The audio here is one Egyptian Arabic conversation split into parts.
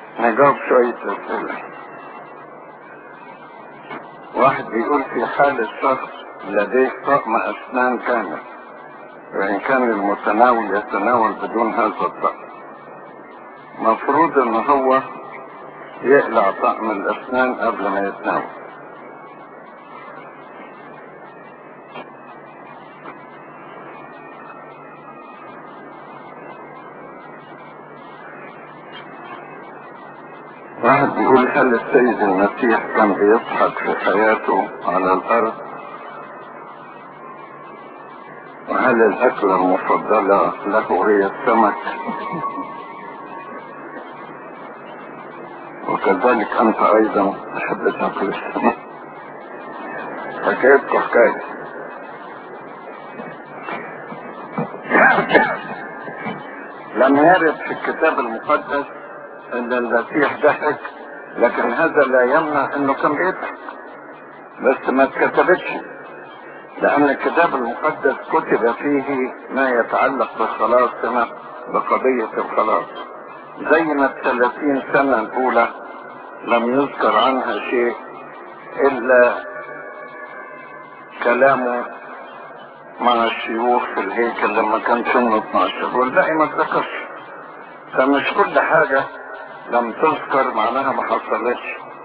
نجاوب شوية أسئلة واحد بيقول في حال الشخص لديه طقم أسنان كامل وإن كان المتناول يتناول بدون هذا الطقم مفروض إن هو يقلع طقم الأسنان قبل ما يتناول واحد بيقول هل السيد المسيح كان بيضحك في حياته على الأرض وهل الأكلة المفضلة له هي السمك وكذلك أنت أيضا تحب تاكل السمك حكايتك حكاية لم يرد في الكتاب المقدس ان المسيح ضحك لكن هذا لا يمنع انه كان بيضحك بس ما اتكتبتش لان الكتاب المقدس كتب فيه ما يتعلق بخلاصنا بقضية الخلاص زي ما الثلاثين سنة الاولى لم يذكر عنها شيء الا كلامه مع الشيوخ في الهيكل لما كان سنه 12 والباقي ما اتذكرش فمش كل حاجة لم تذكر معناها ما حصلتش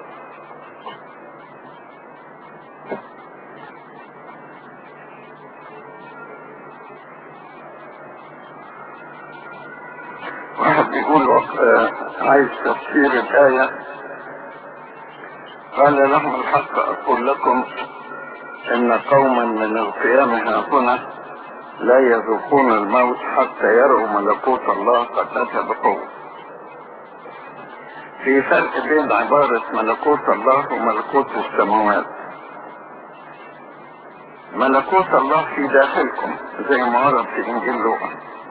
واحد بيقول آه، عايز تفسير الآية قال لهم الحق أقول لكم إن قوما من القيام ها هنا لا يذوقون الموت حتى يروا ملكوت الله قد أتى بقوة في فرق بين عبارة ملكوت الله وملكوت السماوات ملكوت الله في داخلكم زي ما ورد في انجيل لوقا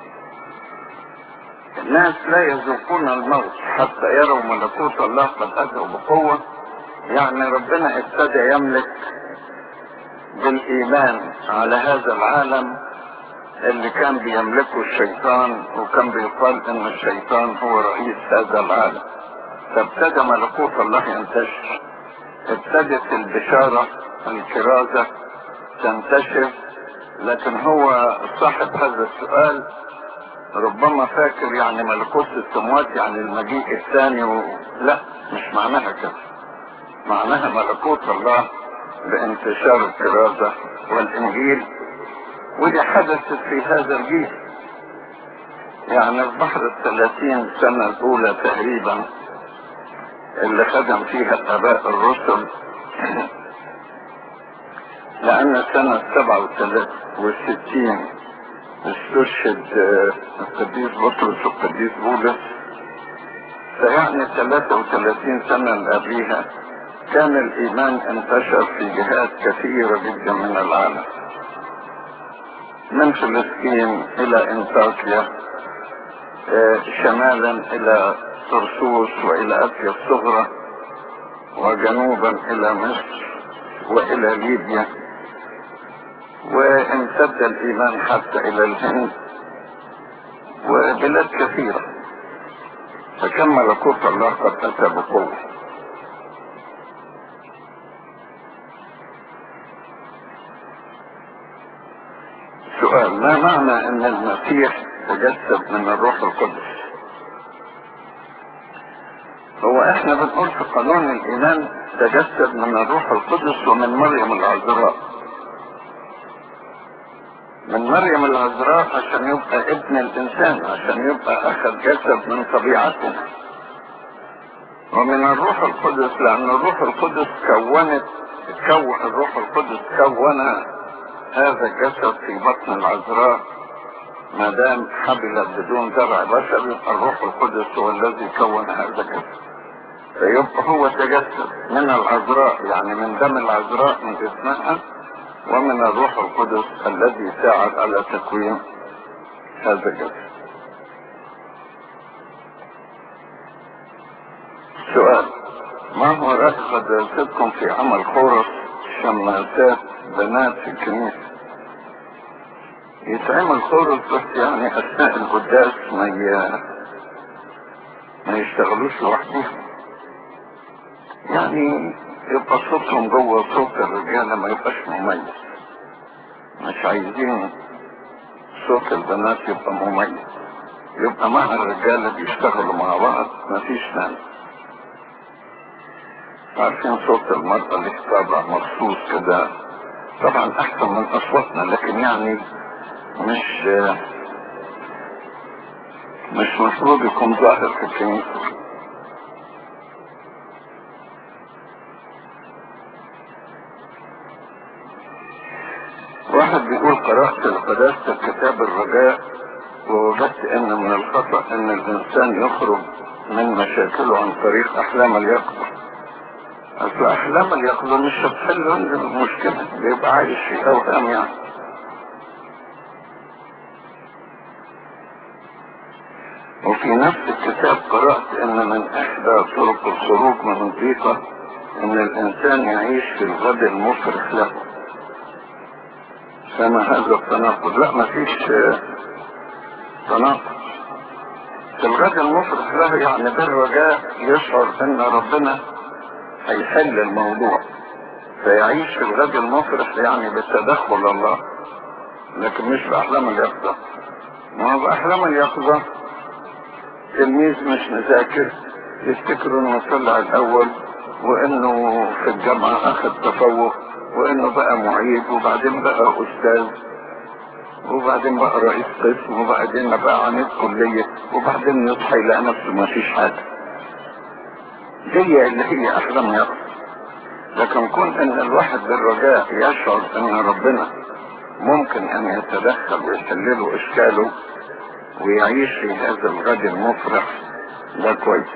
الناس لا يذوقون الموت حتى يروا ملكوت الله قد اتوا بقوة يعني ربنا ابتدى يملك بالايمان على هذا العالم اللي كان بيملكه الشيطان وكان بيقال ان الشيطان هو رئيس هذا العالم فابتدى ملكوت الله ينتشر ابتدت البشارة الكرازة تنتشر لكن هو صاحب هذا السؤال ربما فاكر يعني ملكوت السموات يعني المجيء الثاني و... لا مش معناها كده معناها ملكوت الله بانتشار الكرازة والانجيل ودي حدثت في هذا الجيل يعني في بحر الثلاثين سنة الأولى تقريبا اللي خدم فيها الآباء الرسل لأن سنة سبعة وستين استشهد القديس بطرس والقديس بولس فيعني 33 سنة اللي قبليها كان الإيمان انتشر في جهات كثيرة جدا من العالم من فلسطين إلى انطاكيا شمالا إلى طرسوس وإلى آسيا الصغرى وجنوبا إلى مصر وإلى ليبيا وامتد الإيمان حتى إلى الهند وبلاد كثيرة فكان ملكوت الله قد أتى بقوة سؤال ما معنى أن المسيح تجسد من الروح القدس هو احنا بنقول في قانون الايمان تجسد من الروح القدس ومن مريم العذراء من مريم العذراء عشان يبقى ابن الانسان عشان يبقى اخذ جسد من طبيعته ومن الروح القدس لان الروح القدس كونت كون الروح القدس كون هذا الجسد في بطن العذراء ما دام حبلت بدون زرع بشر يبقى الروح القدس هو الذي كون هذا الجسد فيبقى هو تجسد من العذراء يعني من دم العذراء من جسمها ومن الروح القدس الذي ساعد على تكوين هذا الجسد سؤال ما هو رأي قداستكم في عمل خورس شماسات بنات في الكنيسة يتعمل خورس بس يعني أثناء القداس ما ي... ما ما يشتغلوش لوحدهم يعني يبقى صوتهم جوه صوت الرجالة ما يبقاش مميز مش عايزين صوت البنات يبقى مميز يبقى مع الرجالة بيشتغلوا مع بعض مفيش مانع عارفين صوت المرأة اللي طابع مخصوص كده طبعا احسن من اصواتنا لكن يعني مش مش مفروض يكون ظاهر في الكنيسة واحد بيقول قرأت القداسة كتاب الرجاء ووجدت ان من الخطأ ان الانسان يخرج من مشاكله عن طريق احلام اليقظة اصل احلام اليقظة مش هتحل عنده المشكلة بيبقى عايش في اوهام يعني وفي نفس الكتاب قرأت ان من احدى طرق الخروج من الضيقة ان الانسان يعيش في الغد المفرح له فما هذا التناقض لا ما فيش تناقض في الغد المفرح له يعني بالرجاء يشعر ان ربنا هيحل الموضوع فيعيش في الغد المفرح يعني بتدخل الله لكن مش بأحلام اليقظة ما هو بأحلام اليقظة تلميذ مش مذاكر يفتكر انه طلع الاول وانه في الجامعة اخذ تفوق وانه بقى معيد وبعدين بقى استاذ وبعدين بقى رئيس قسم وبعدين بقى عميد كلية وبعدين يصحى يلاقي نفسه ما فيش حاجة دي اللي هي احلام يقظة لكن كون ان الواحد بالرجاء يشعر ان ربنا ممكن ان يتدخل ويحل له اشكاله ويعيش في هذا الغد المفرح ده كويس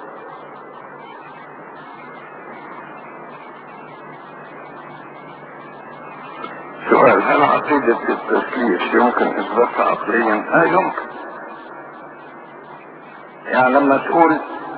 سؤال هل عقيدة التسليش يمكن اثباتها عقليا؟ اه يمكن يعني لما تقول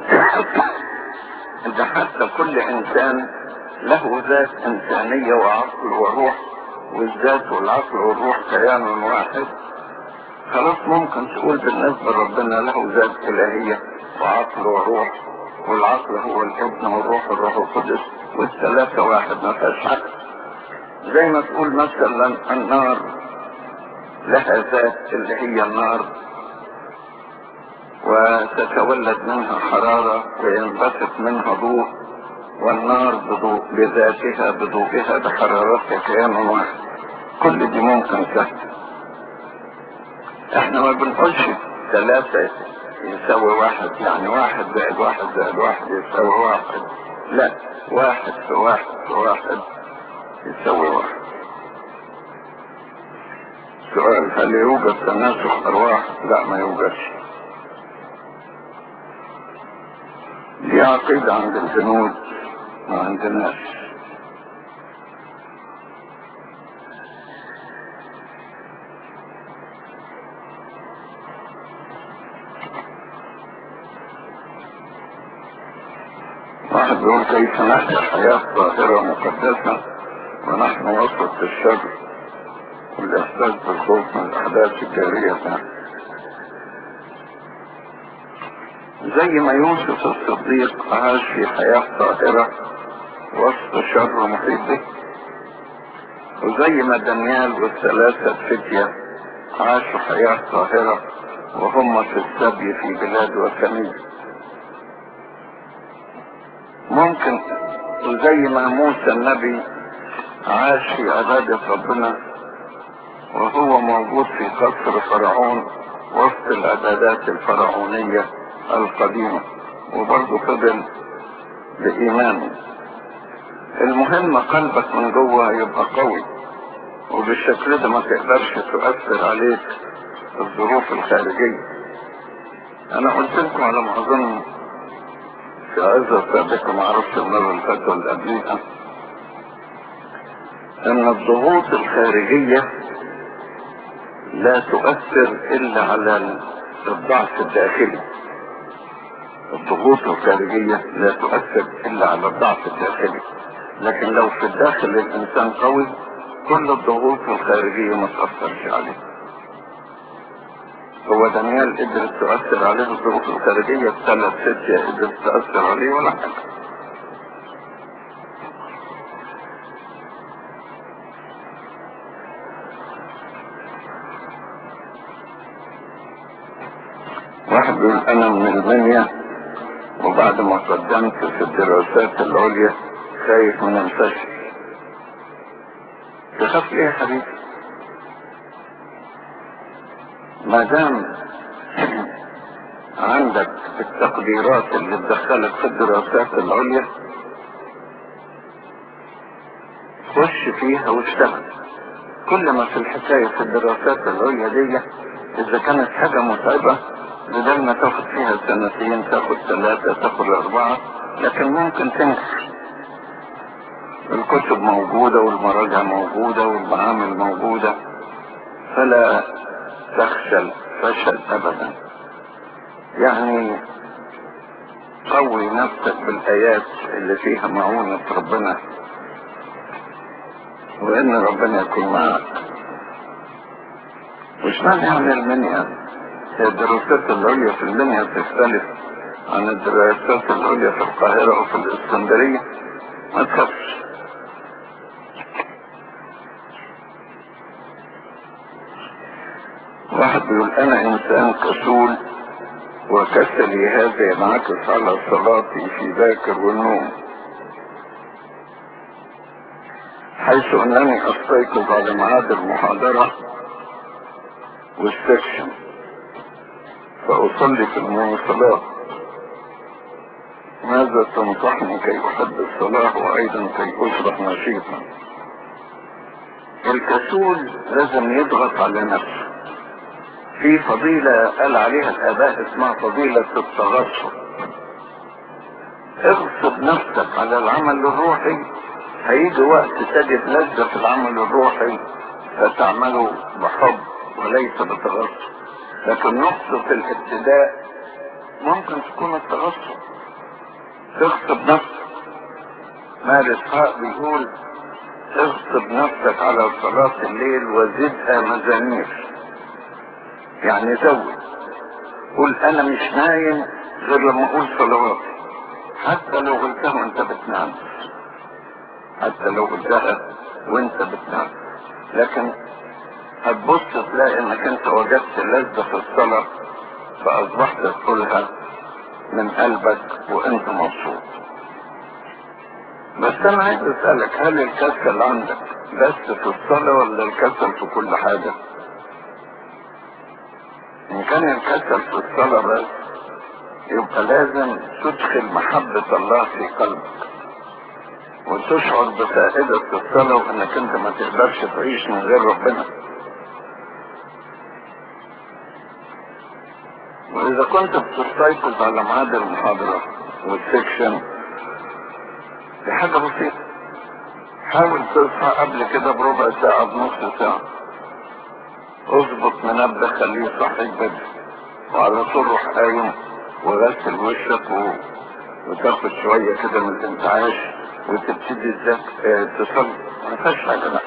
ده حتى كل انسان له ذات انسانية وعقل وروح والذات والعقل والروح كيان واحد خلاص ممكن تقول بالنسبة لربنا له ذات إلهية وعقل وروح والعقل هو الابن والروح الروح القدس والثلاثة واحد ما فيهاش عقل زي ما تقول مثلا النار لها ذات اللي هي النار وتتولد منها حرارة وينبثق منها ضوء والنار بضوء بذاتها بضوئها بحرارتها كيان واحد كل دي ممكن سهل احنا ما بنقولش ثلاثة يساوي واحد يعني واحد زائد واحد زائد واحد يساوي واحد لا واحد في واحد في واحد يساوي واحد سؤال هل يوجد تناسخ ارواح لا ما يوجدش دي عقيدة عند الجنود ما عندناش واحد بيقول كيف نحيا حياة ظاهرة مقدسة ونحن وسط الشر والإحساس بالخوف من الأحداث الجارية زي ما يوسف الصديق عاش في حياة طاهرة وسط شر محيط به وزي ما دانيال والثلاثة فتية عاشوا حياة طاهرة وهم في السبي في بلاد وثنية ممكن وزي ما موسى النبي عاش في عبادة ربنا وهو موجود في قصر فرعون وسط العبادات الفرعونية القديمة وبرضه فضل بإيمانه المهم قلبك من جوه يبقى قوي وبالشكل ده ما تقدرش تؤثر عليك الظروف الخارجية انا قلت لكم على ما اظن في عزة سابقة ما اعرفش المرة اللي فاتت ولا قبليها ان الضغوط الخارجية لا تؤثر الا على الضعف الداخلي الضغوط الخارجية لا تؤثر الا على الضعف الداخلي لكن لو في الداخل الانسان قوي كل الضغوط الخارجية ما تأثرش عليه هو دانيال قدرت تؤثر عليه الظروف الخارجية الثلاث ست قدرت تأثر عليه ولا حاجة واحد بيقول انا من المنيا وبعد ما قدمت في الدراسات العليا خايف من الفشل تخاف ليه يا حبيبي ما دام عندك التقديرات اللي تدخلك في الدراسات العليا خش فيها واشتغل كل ما في الحكاية في الدراسات العليا دي اذا كانت حاجة متعبة بدل ما تاخد فيها سنتين تاخد ثلاثة تاخد اربعة لكن ممكن تنجح الكتب موجودة والمراجع موجودة والمعامل موجودة فلا تخشى الفشل ابدا يعني قوي نفسك بالايات اللي فيها معونة ربنا وان ربنا يكون معك مش معنى يعني المنيا هي الدراسات العليا في المنيا تختلف عن الدراسات العليا في القاهرة او في الاسكندرية ما تخافش واحد بيقول انا انسان كسول وكسلي هذا ينعكس على صلاتي في باكر والنوم حيث انني استيقظ على ميعاد المحاضرة والسكشن فاصلي في المواصلات ماذا تنصحني كي احب الصلاة وايضا كي اصبح نشيطا الكسول لازم يضغط على نفسه في فضيلة قال عليها الآباء اسمها فضيلة التغصب اغصب نفسك على العمل الروحي هيجي وقت تجد لذة في العمل الروحي فتعمله بحب وليس بتغصب لكن نقطة الابتداء ممكن تكون التغصب تغصب نفسك مال اسحاق بيقول اغصب نفسك على صلاة الليل وزدها مزامير يعني زود قول انا مش نايم غير لما اقول صلواتي حتى لو قلتها وانت بتنام حتى لو قلتها وانت بتنام لكن هتبص تلاقي انك انت وجدت لذة في الصلاة فاصبحت تقولها من قلبك وانت مبسوط بس انا عايز اسألك هل الكسل عندك بس في الصلاة ولا الكسل في كل حاجة ان كان الكسل في الصلاة بس يبقى لازم تدخل محبة الله في قلبك وتشعر بفائدة الصلاة وانك انت ما تقدرش تعيش من غير ربنا واذا كنت بتستيقظ على ميعاد المحاضرة والسكشن دي حاجة بسيطة حاول تصحى قبل كده بربع ساعة بنص ساعة اظبط منبه خليه يصحيك بدري وعلى طول روح قايم وغسل وشك و... وتاخد شوية كده من الانتعاش وتبتدي ازاك اه تصلي ما فيهاش حاجة لا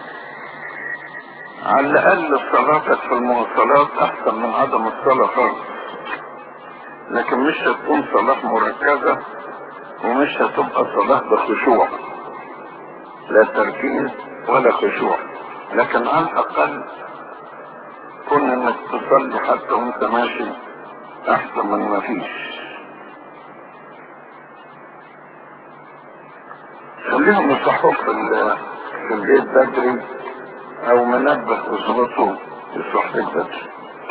على الاقل صلاتك في المواصلات احسن من عدم الصلاة خالص لكن مش هتكون صلاة مركزة ومش هتبقى صلاة بخشوع لا تركيز ولا خشوع لكن على الاقل كون انك تصلي حتى وانت ماشي احسن من ما فيش خليهم يصحوك في, في البيت بدري او منبه اسرته يصحيك بدري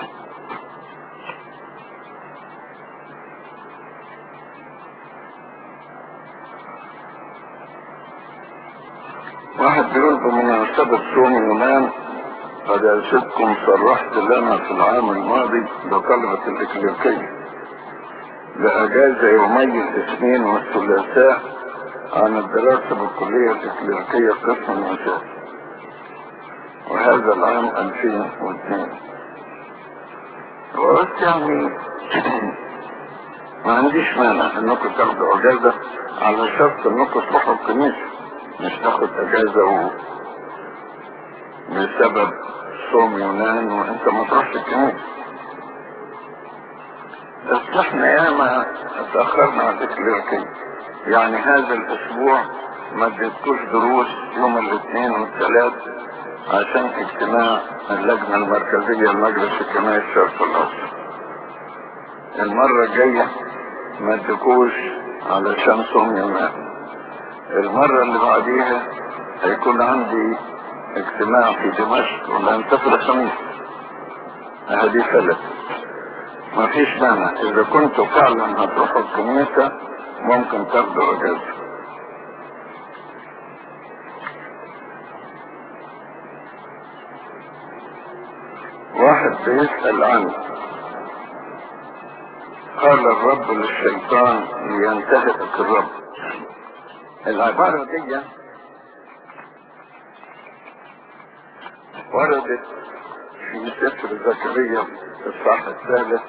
واحد بيقول بمناسبة صوم يونان قد أرشدكم صرحت لنا في العام الماضي بطلبة الإكليركية لأجازة يومي الاثنين والثلاثاء عن الدراسة بالكلية الإكليركية قسم النساء وهذا العام 2002 وقلت يعني ما عنديش مانع انكم تاخدوا اجازة على شرط انكم تروحوا الكنيسة مش تاخد اجازة و... بسبب صوم يونان وانت ما تروحش الكنيسة بس احنا ياما اتأخرنا على الكليركية يعني هذا الاسبوع ما اديتكوش دروس يوم الاثنين والثلاث عشان اجتماع اللجنة المركزية لمجلس الجمعية الشرق الاوسط المرة الجاية ما اديكوش علشان صوم يومين المرة اللي بعديها هيكون عندي اجتماع في دمشق ولا هنسافر الخميس هذه ثلاث ما فيش مانع اذا كنتوا فعلا هتروحوا الكنيسة ممكن تاخدوا اجازة واحد بيسأل عنه قال الرب للشيطان لينتهك الرب العبارة دي وردت في سفر زكريا في الصح الثالث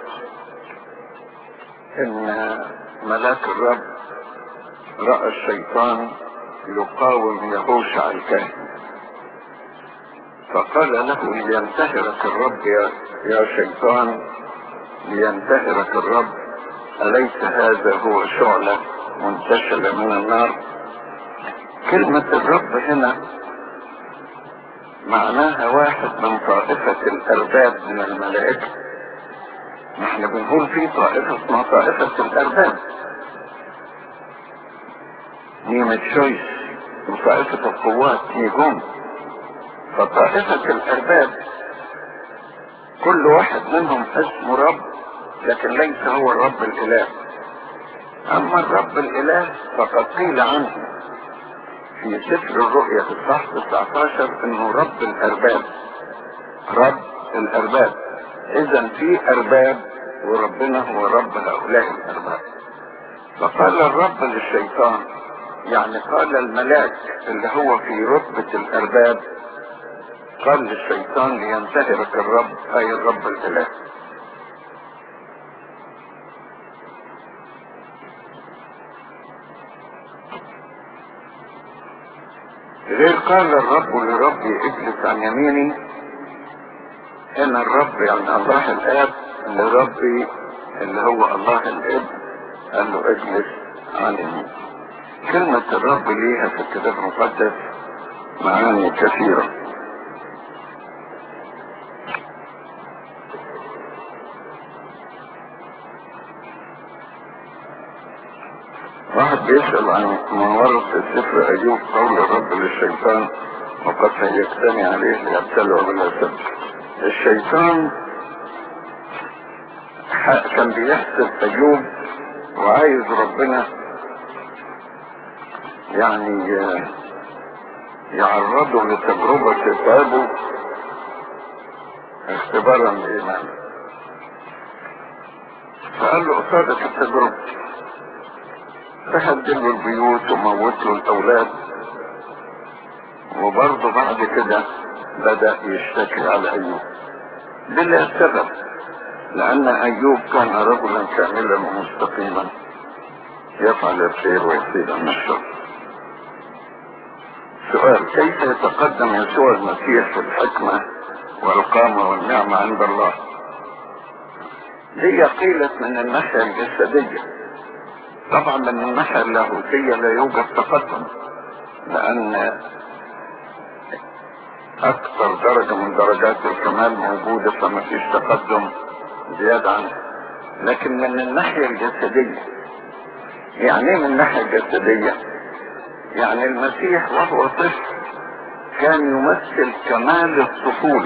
ان ملاك الرب رأى الشيطان يقاوم يهوشع الكاهن فقال له لينتهرك الرب يا, يا شيطان لينتهرك الرب أليس هذا هو شعلة منتشلة من النار كلمة الرب هنا معناها واحد من طائفة الأرباب من الملائكة نحن بنقول في طائفة اسمها طائفة الأرباب نيمة شويس وطائفة القوات نيجون فطائفة الأرباب كل واحد منهم اسمه رب لكن ليس هو الرب الإله أما الرب الإله فقد قيل عنه في سفر الرؤيا في الصح 19 انه رب الارباب رب الارباب اذا في ارباب وربنا هو رب هؤلاء الارباب فقال الرب للشيطان يعني قال الملاك اللي هو في رتبة الارباب قال للشيطان لينتهرك الرب اي الرب الاله غير قال الرب لربي اجلس عن يميني هنا الرب يعني الله الاب لربي اللي هو الله الاب قال له اجلس عن يميني كلمة الرب ليها في الكتاب المقدس معاني كثيرة واحد بيسأل عن ما ورد في سفر أيوب قول الرب للشيطان وقد هيجتمع عليه ليبتلعوا بلا سبب الشيطان كان بيحسب أيوب وعايز ربنا يعني يعرضه لتجربة تتعبه اختبارا لإيمانه فقال له قصادك التجربة فهدل له البيوت وموت له الاولاد وبرضه بعد كده بدأ يشتكي على ايوب بلا سبب لان ايوب كان رجلا كاملا ومستقيما يفعل الخير ويزيد عن الشر سؤال كيف يتقدم يسوع المسيح في الحكمة والقامة والنعمة عند الله دي قيلت من الناحية الجسدية طبعا من الناحية اللاهوتية لا يوجد تقدم لأن أكثر درجة من درجات الكمال موجودة فما فيش تقدم زيادة عنها لكن من الناحية الجسدية يعني ايه من الناحية الجسدية يعني المسيح وهو طفل كان يمثل كمال الطفولة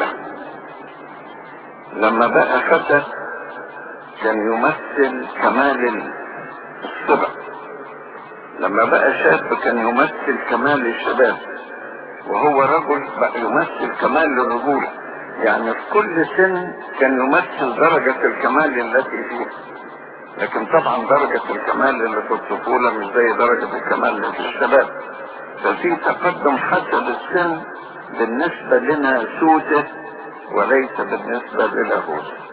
لما بقى فتى كان يمثل كمال الصبا لما بقى شاب كان يمثل كمال الشباب وهو رجل بقى يمثل كمال الرجولة يعني في كل سن كان يمثل درجة الكمال التي فيه لكن طبعا درجة الكمال اللي في الطفولة مش زي درجة الكمال اللي في الشباب ففي تقدم حسب السن بالنسبة لنا سوته وليس بالنسبة للاهوت